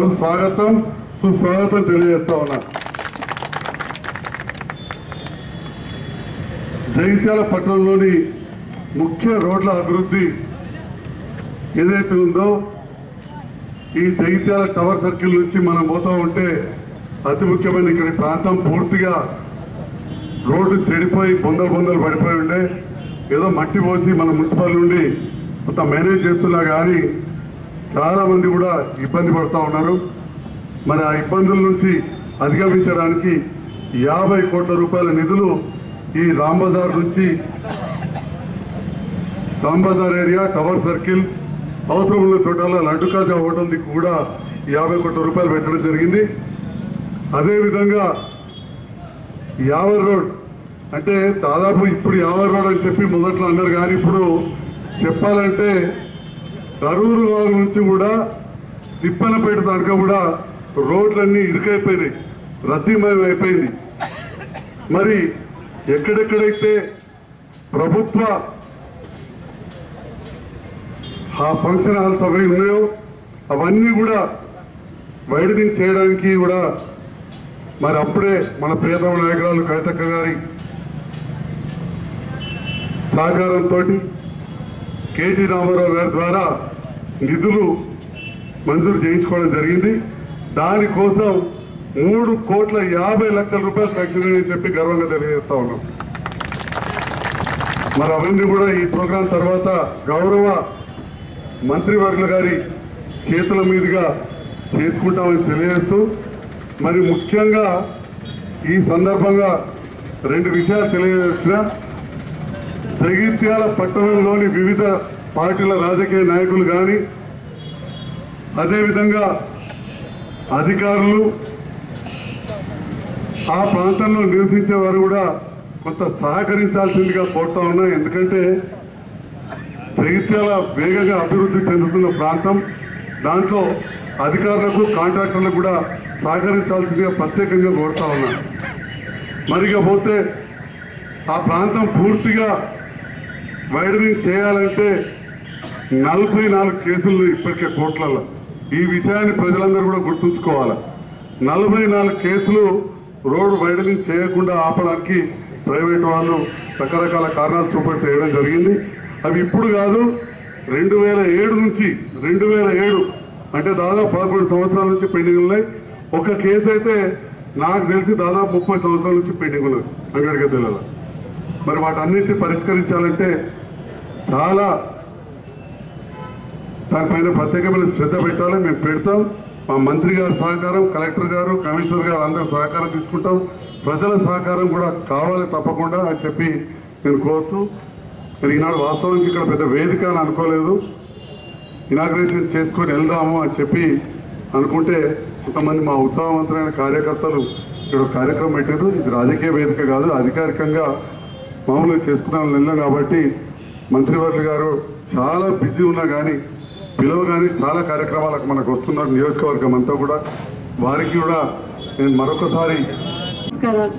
పలు స్వాగతం సుస్వాగతం తెలియజేస్తా ఉన్నా జగిత్యాల పట్టణంలోని ముఖ్య రోడ్ల అభివృద్ధి ఏదైతే ఉందో ఈ జగిత్యాల టవర్ సర్కిల్ నుంచి మనం పోతా ఉంటే అతి ముఖ్యమైన ఇక్కడ ఈ ప్రాంతం పూర్తిగా రోడ్డు చెడిపోయి బొందలు బొందలు పడిపోయి ఉండే ఏదో మట్టి పోసి మన మున్సిపల్ నుండి కొంత మేనేజ్ చేస్తున్నా కానీ చాలా మంది కూడా ఇబ్బంది పడుతూ ఉన్నారు మరి ఆ ఇబ్బందుల నుంచి అధిగమించడానికి యాభై కోట్ల రూపాయల నిధులు ఈ రామ్ బజార్ నుంచి Ram Bazar area tower circle అవసరం ఉన్న చోటల లడ్డు కాజా హోటల్ది కూడా యాభై కోట్ల రూపాయలు పెట్టడం జరిగింది అదేవిధంగా యావర్ రోడ్ అంటే దాదాపు ఇప్పుడు యావర్ రోడ్ అని చెప్పి మొదట్లో అన్నారు కానీ ఇప్పుడు చెప్పాలంటే దరూరు వాగు నుంచి కూడా తిప్పనపేట దాకా కూడా రోడ్లన్నీ ఇరుకైపోయినాయి రద్దీమయం అయిపోయింది మరి ఎక్కడెక్కడైతే ప్రభుత్వ ఆ ఫంక్షన్ హాల్స్ అవి ఉన్నాయో అవన్నీ కూడా వైడనింగ్ చేయడానికి కూడా మరి అప్పుడే మన ప్రియతమ నాయకురాలు కవితక్క గారి సహకారంతో కేటీ రామారావు గారి ద్వారా నిధులు మంజూరు చేయించుకోవడం జరిగింది దానికోసం మూడు కోట్ల యాభై లక్షల రూపాయలు శాంక్షన్ అని చెప్పి గర్వంగా తెలియజేస్తా ఉన్నాం మరి అవన్నీ కూడా ఈ ప్రోగ్రాం తర్వాత గౌరవ మంత్రివర్గుల గారి చేతుల మీదుగా చేసుకుంటామని తెలియజేస్తూ మరి ముఖ్యంగా ఈ సందర్భంగా రెండు విషయాలు తెలియజేసిన జగిత్యాల పట్టణంలోని వివిధ పార్టీల రాజకీయ నాయకులు కానీ అదేవిధంగా అధికారులు ఆ ప్రాంతంలో నివసించే వారు కూడా కొంత సహకరించాల్సిందిగా కోరుతా ఉన్నా ఎందుకంటే జగిత్యాల వేగంగా అభివృద్ధి చెందుతున్న ప్రాంతం దాంట్లో అధికారులకు కాంట్రాక్టర్లకు కూడా సహకరించాల్సిందిగా ప్రత్యేకంగా కోరుతా ఉన్నా మరిగా పోతే ఆ ప్రాంతం పూర్తిగా వైడనింగ్ చేయాలంటే నలభై నాలుగు కేసులు ఇప్పటికే కోట్లలో ఈ విషయాన్ని ప్రజలందరూ కూడా గుర్తుంచుకోవాలి నలభై నాలుగు కేసులు రోడ్డు వైడనింగ్ చేయకుండా ఆపడానికి ప్రైవేట్ వాళ్ళు రకరకాల కారణాలు చూపెట్టి వేయడం జరిగింది అవి ఇప్పుడు కాదు రెండు వేల ఏడు నుంచి రెండు వేల ఏడు అంటే దాదాపు పదకొండు సంవత్సరాల నుంచి పెండింగ్ ఉన్నాయి ఒక కేసు అయితే నాకు తెలిసి దాదాపు ముప్పై సంవత్సరాల నుంచి పెండింగ్ ఉన్నది అంగడిగద్దెలలో మరి వాటన్నిటిని పరిష్కరించాలంటే చాలా దానిపైన ప్రత్యేకమైన శ్రద్ధ పెట్టాలి మేము పెడతాం మా మంత్రి గారి సహకారం కలెక్టర్ గారు కమిషనర్ గారు అందరి సహకారం తీసుకుంటాం ప్రజల సహకారం కూడా కావాలి తప్పకుండా అని చెప్పి నేను కోరుతూ మరి ఈనాడు వాస్తవానికి ఇక్కడ పెద్ద వేదిక అని అనుకోలేదు ఇనాగ్రేషన్ చేసుకొని వెళ్దాము అని చెప్పి అనుకుంటే కొంతమంది మా ఉత్సాహవంతమైన కార్యకర్తలు ఇక్కడ ఒక కార్యక్రమం పెట్టారు ఇది రాజకీయ వేదిక కాదు అధికారికంగా మామూలుగా చేసుకున్నాం వెళ్ళాం కాబట్టి మంత్రివర్యులు గారు చాలా బిజీ ఉన్నా కానీ పిలువ కానీ చాలా కార్యక్రమాలకు మనకు వస్తున్నారు నియోజకవర్గం అంతా కూడా వారికి కూడా నేను మరొకసారి నమస్కారాలు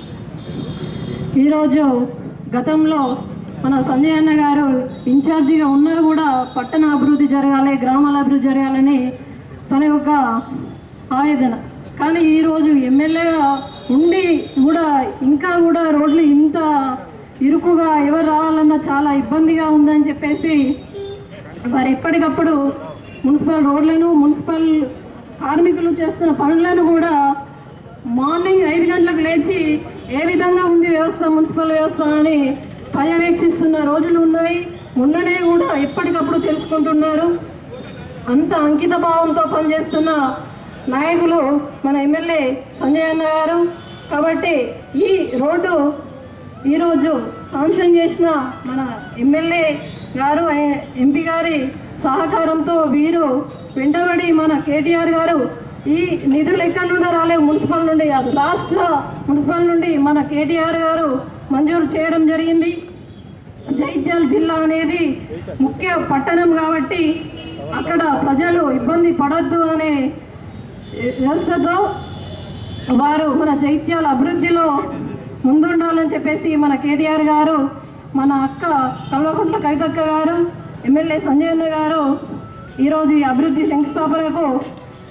ఈరోజు గతంలో మన సంజయ్ అన్న గారు ఇన్ఛార్జిగా ఉన్నా కూడా పట్టణ అభివృద్ధి జరగాలి గ్రామాల అభివృద్ధి జరగాలని తన యొక్క ఆవేదన కానీ ఈరోజు ఎమ్మెల్యేగా ఉండి కూడా ఇంకా కూడా రోడ్లు ఇంత ఇరుకుగా ఎవరు రావాలన్నా చాలా ఇబ్బందిగా ఉందని చెప్పేసి మరి ఎప్పటికప్పుడు మున్సిపల్ రోడ్లను మున్సిపల్ కార్మికులు చేస్తున్న పనులను కూడా మార్నింగ్ ఐదు గంటలకు లేచి ఏ విధంగా ఉంది వ్యవస్థ మున్సిపల్ వ్యవస్థ అని పర్యవేక్షిస్తున్న రోజులు ఉన్నాయి మొన్ననే కూడా ఎప్పటికప్పుడు తెలుసుకుంటున్నారు అంత అంకిత భావంతో పనిచేస్తున్న నాయకులు మన ఎమ్మెల్యే సంజయ్ అన్న గారు కాబట్టి ఈ రోడ్డు ఈరోజు శాంక్షన్ చేసిన మన ఎమ్మెల్యే గారు ఏ- ఎంపీ గారి సహకారంతో వీరు వెంటబడి మన కేటీఆర్ గారు ఈ నిధులు ఎక్కడి నుండి రాలేవు మున్సిపల్ నుండి కాదు రాష్ట్ర మున్సిపల్ నుండి మన కేటీఆర్ గారు మంజూరు చేయడం జరిగింది జైత్యాల జిల్లా అనేది ముఖ్య పట్టణం కాబట్టి అక్కడ ప్రజలు ఇబ్బంది పడొద్దు అనే వ్యవస్థతో వారు మన జైత్యాల అభివృద్ధిలో ముందుండాలని చెప్పేసి మన కేటీఆర్ గారు మన అక్క కల్వకుంట్ల కవితక్క గారు ఎమ్మెల్యే సంజయ్ అన్న గారు ఈరోజు ఈ అభివృద్ధి శంకుస్థాపనకు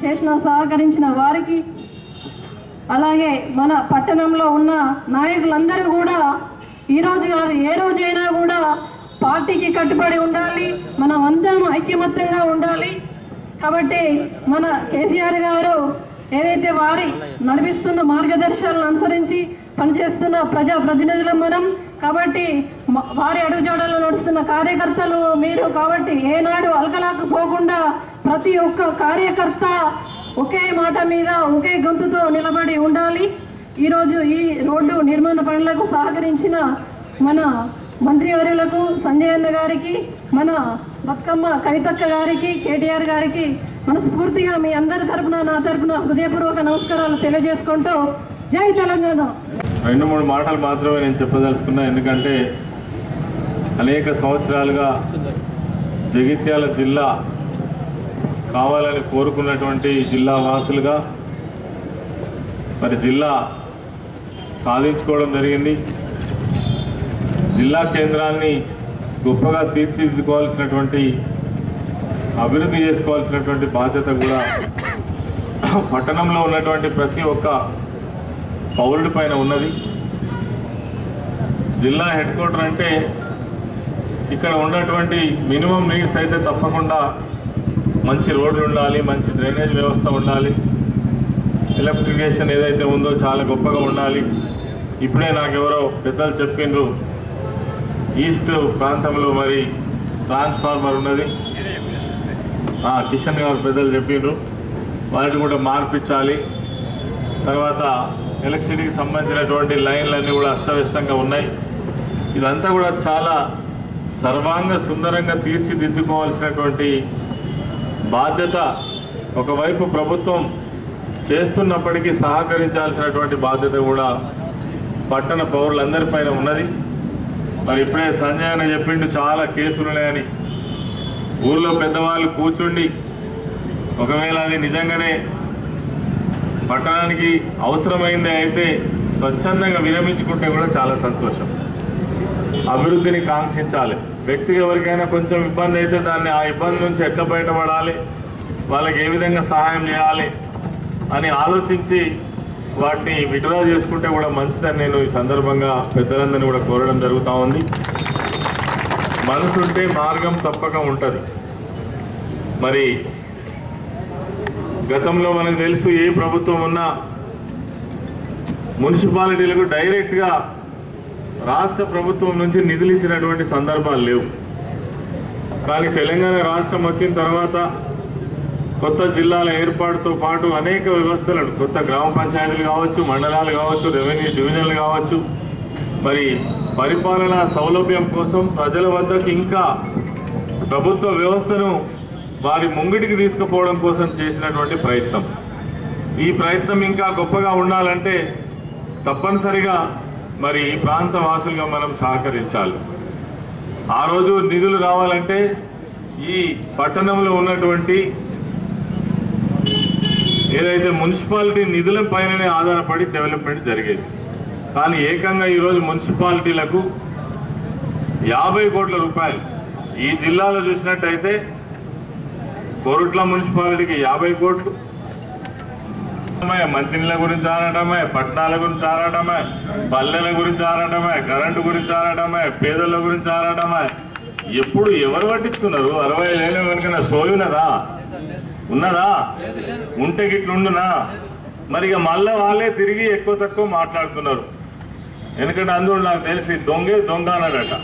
చేసిన సహకరించిన వారికి అలాగే మన పట్టణంలో ఉన్న నాయకులందరూ కూడా ఈ రోజు కాదు ఏ రోజైనా కూడా పార్టీకి కట్టుబడి ఉండాలి మనం అందరం ఐక్యమత్యంగా ఉండాలి కాబట్టి మన కేసీఆర్ గారు ఏదైతే వారి నడిపిస్తున్న మార్గదర్శకాలను అనుసరించి పనిచేస్తున్న ప్రజా ప్రతినిధులం మనం కాబట్టి మ- వారి అడుగుజాడల్లో నడుస్తున్న కార్యకర్తలు మీరు కాబట్టి ఏనాడు అలకలాకు పోకుండా ప్రతి ఒక్క కార్యకర్త ఒకే మాట మీద ఒకే గొంతుతో నిలబడి ఉండాలి ఈరోజు ఈ రోడ్డు నిర్మాణ పనులకు సహకరించిన మన మంత్రివర్యులకు సంజయ్ అన్న గారికి మన బతుకమ్మ కవితక్క గారికి కేటీఆర్ గారికి మనస్ఫూర్తిగా మీ అందరి తరపున నా తరపున హృదయపూర్వక నమస్కారాలు తెలియజేసుకుంటూ జై తెలంగాణ రెండు మూడు మాటలు మాత్రమే నేను చెప్పదలుచుకున్నా ఎందుకంటే అనేక సంవత్సరాలుగా జగిత్యాల జిల్లా కావాలని కోరుకున్నటువంటి జిల్లా వాసులుగా మరి జిల్లా సాధించుకోవడం జరిగింది జిల్లా కేంద్రాన్ని గొప్పగా తీర్చిదిద్దుకోవాల్సినటువంటి అభివృద్ధి చేసుకోవాల్సినటువంటి బాధ్యత కూడా పట్టణంలో ఉన్నటువంటి ప్రతి ఒక్క పౌరుడి పైన ఉన్నది జిల్లా హెడ్ క్వార్టర్ అంటే ఇక్కడ ఉన్నటువంటి మినిమం నీడ్స్ అయితే తప్పకుండా మంచి రోడ్లు ఉండాలి మంచి డ్రైనేజ్ వ్యవస్థ ఉండాలి ఎలక్ట్రిఫికేషన్ ఏదైతే ఉందో చాలా గొప్పగా ఉండాలి ఇప్పుడే నాకెవరో పెద్దలు చెప్పిండ్రు ఈస్ట్ ప్రాంతంలో మరి ట్రాన్స్ఫార్మర్ ఉన్నది ఆ, కిషన్ గారు పెద్దలు చెప్పిండ్రు వాటిని కూడా మార్పించాలి తర్వాత ఎలక్ట్రిసిటీకి సంబంధించినటువంటి లైన్లన్నీ కూడా అస్తవ్యస్తంగా ఉన్నాయి ఇదంతా కూడా చాలా సర్వాంగ సుందరంగా తీర్చిదిద్దుకోవాల్సినటువంటి బాధ్యత ఒకవైపు ప్రభుత్వం చేస్తున్నప్పటికీ సహకరించాల్సినటువంటి బాధ్యత కూడా పట్టణ పౌరులందరిపైన ఉన్నది మరి ఇప్పుడే సంజయ్ అన్న చెప్పిండు చాలా కేసులు ఉన్నాయని ఊర్లో పెద్దవాళ్ళు కూర్చుండి ఒకవేళ అది నిజంగానే పట్టణానికి అవసరమైంది అయితే స్వచ్ఛందంగా విరమించుకుంటే కూడా చాలా సంతోషం అభివృద్ధిని కాంక్షించాలి వ్యక్తికి ఎవరికైనా కొంచెం ఇబ్బంది అయితే దాన్ని ఆ ఇబ్బంది నుంచి ఎట్లా బయటపడాలి వాళ్ళకి ఏ విధంగా సహాయం చేయాలి అని ఆలోచించి వాటిని విడ్రా చేసుకుంటే కూడా మంచిదని నేను ఈ సందర్భంగా పెద్దలందరినీ కూడా కోరడం జరుగుతూ ఉంది మనసుంటే మార్గం తప్పక ఉంటుంది మరి గతంలో మనకు తెలుసు ఏ ప్రభుత్వం ఉన్నా మున్సిపాలిటీలకు డైరెక్ట్గా రాష్ట్ర ప్రభుత్వం నుంచి నిధులు ఇచ్చినటువంటి సందర్భాలు లేవు కానీ తెలంగాణ రాష్ట్రం వచ్చిన తర్వాత కొత్త జిల్లాల ఏర్పాటుతో పాటు అనేక వ్యవస్థలను కొత్త గ్రామ పంచాయతీలు కావచ్చు మండలాలు కావచ్చు రెవెన్యూ డివిజన్లు కావచ్చు మరి పరిపాలనా సౌలభ్యం కోసం ప్రజల వద్దకు ఇంకా ప్రభుత్వ వ్యవస్థను వారి ముంగిటికి తీసుకుపోవడం కోసం చేసినటువంటి ప్రయత్నం ఈ ప్రయత్నం ఇంకా గొప్పగా ఉండాలంటే తప్పనిసరిగా మరి ఈ ప్రాంత వాసులుగా మనం సహకరించాలి ఆ రోజు నిధులు రావాలంటే ఈ పట్టణంలో ఉన్నటువంటి ఏదైతే మున్సిపాలిటీ నిధుల పైననే ఆధారపడి డెవలప్మెంట్ జరిగేది కానీ ఏకంగా ఈరోజు మున్సిపాలిటీలకు యాభై కోట్ల రూపాయలు ఈ జిల్లాలో చూసినట్టయితే కోరుట్ల మున్సిపాలిటీకి యాభై కోట్లు మంచినీళ్ళ గురించి ఆడటమే పట్టణాల గురించి ఆడటమే పల్లెల గురించి ఆడటమే కరెంటు గురించి ఆడటమే పేదల గురించి ఆడటమే ఎప్పుడు ఎవరు పట్టించుకున్నారు అరవై ఐదేళ్ళ వెనుకన సోయునదా ఉన్నదా ఉంటే గిట్లుండునా మరి ఇక మళ్ళీ వాళ్ళే తిరిగి ఎక్కువ తక్కువ మాట్లాడుతున్నారు ఎందుకంటే అందులో నాకు తెలిసి దొంగే దొంగ అన్నాడట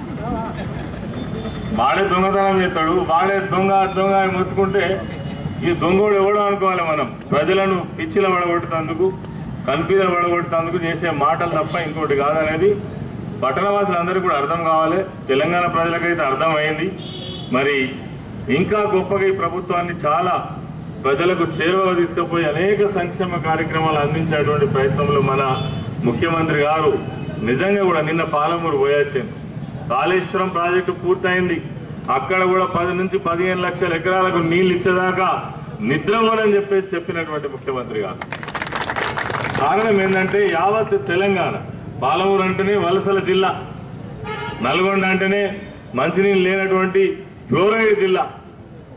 వాడే దొంగతనం చేస్తాడు వాడే దొంగ దొంగ అని మొత్తుకుంటే ఈ దొంగోడు ఎవడో అనుకోవాలి మనం ప్రజలను పిచ్చిల పడగొట్టేందుకు కన్ఫ్యూజన్ పడగొట్టేందుకు చేసే మాటలు తప్ప ఇంకోటి కాదనేది పట్టణవాసులందరికీ కూడా అర్థం కావాలి తెలంగాణ ప్రజలకైతే అర్థమైంది మరి ఇంకా గొప్పగా ఈ ప్రభుత్వాన్ని చాలా ప్రజలకు చేరువ తీసుకుపోయి అనేక సంక్షేమ కార్యక్రమాలు అందించేటువంటి ప్రయత్నంలో మన ముఖ్యమంత్రి గారు నిజంగా కూడా నిన్న పాలమూరు పోయొచ్చాను కాళేశ్వరం ప్రాజెక్టు పూర్తయింది అక్కడ కూడా పది నుంచి పదిహేను లక్షల ఎకరాలకు నీళ్లు ఇచ్చేదాకా నిద్రపోనని చెప్పేసి చెప్పినటువంటి ముఖ్యమంత్రి గారు కారణం ఏంటంటే యావత్ తెలంగాణ పాలమూరు అంటేనే వలసల జిల్లా నల్గొండ అంటేనే మంచినీళ్ళు లేనటువంటి ఫ్లోరైడ్ జిల్లా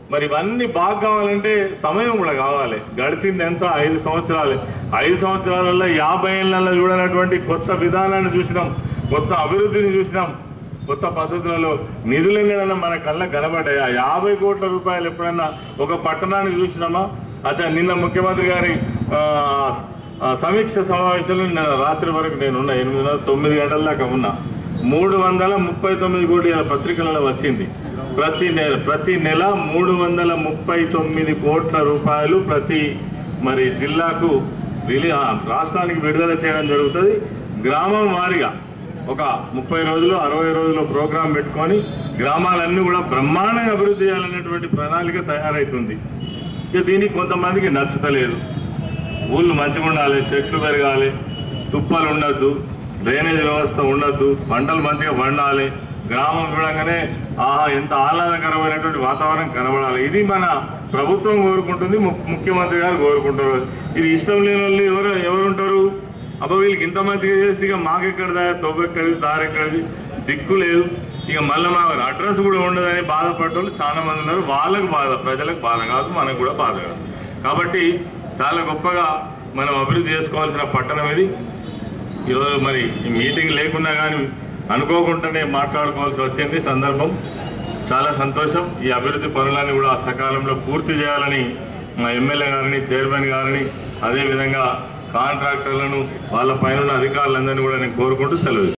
మరి ఇవన్నీ బాగా కావాలంటే సమయం కూడా కావాలి గడిచింది ఎంత ఐదు సంవత్సరాలు ఐదు సంవత్సరాలలో యాభై ఏళ్ళలో చూడనటువంటి కొత్త విధానాన్ని చూసినాం కొత్త అభివృద్ధిని చూసినాం కొత్త పద్ధతులలో నిధులు ఎన్నడన్నా మన కళ్ళ కనబడ్డాయి ఆ యాభై కోట్ల రూపాయలు ఎప్పుడన్నా ఒక పట్టణానికి చూసినామా అచ్చా నిన్న ముఖ్యమంత్రి గారి ఆ, ఆ, సమీక్ష సమావేశంలో నిన్న రాత్రి వరకు నేను ఉన్నా ఎనిమిదిన్నర తొమ్మిది గంటల దాకా ఉన్నా మూడు వందల ముప్పై తొమ్మిది కోటి పత్రికలలో వచ్చింది ప్రతి నెల ప్రతి నెల మూడు వందల ముప్పై తొమ్మిది కోట్ల రూపాయలు ప్రతి మరి జిల్లాకు రిలీ ఆ, రాష్ట్రానికి విడుదల చేయడం జరుగుతుంది గ్రామం వారీగా ఒక ముప్పై రోజులు అరవై రోజులు ప్రోగ్రాం పెట్టుకొని గ్రామాలన్నీ కూడా బ్రహ్మాండంగా అభివృద్ధి చేయాలనేటువంటి ప్రణాళిక తయారవుతుంది ఇక దీనికి కొంతమందికి నచ్చుతలేదు ఊళ్ళు మంచిగా ఉండాలి చెట్లు పెరగాలి తుప్పలు ఉండద్దు డ్రైనేజ్ వ్యవస్థ ఉండద్దు పంటలు మంచిగా పండాలి గ్రామం చూడగానే ఆహా ఎంత ఆహ్లాదకరమైనటువంటి వాతావరణం కనబడాలి ఇది మన ప్రభుత్వం కోరుకుంటుంది ము- ముఖ్యమంత్రి గారు కోరుకుంటారు ఇది ఇష్టం లేని వాళ్ళు ఎవరు ఎవరు ఉంటారు అబ్బా వీళ్ళకి ఇంత మంచిగా చేస్తే ఇక మాకెక్కడిదా తొవ్వెక్కడిది దారెక్కడిది దిక్కు లేదు ఇక మళ్ళీ మా అడ్రస్ కూడా ఉండదని బాధపడ్డ వాళ్ళు చాలా మంది ఉన్నారు వాళ్ళకు బాధ ప్రజలకు బాధ కాదు మనకు కూడా బాధ కాదు కాబట్టి చాలా గొప్పగా మనం అభివృద్ధి చేసుకోవాల్సిన పట్టణం ఇది ఈరోజు మరి ఈ మీటింగ్ లేకున్నా కానీ అనుకోకుండానే మాట్లాడుకోవాల్సి వచ్చింది సందర్భం చాలా సంతోషం ఈ అభివృద్ధి పనులన్నీ కూడా సకాలంలో పూర్తి చేయాలని మా ఎమ్మెల్యే గారిని చైర్మన్ గారిని అదేవిధంగా కాంట్రాక్టర్లను వాళ్ళ పైన ఉన్న అధికారులందరినీ కూడా నేను కోరుకుంటూ సెలవు ఇస్తున్నాను.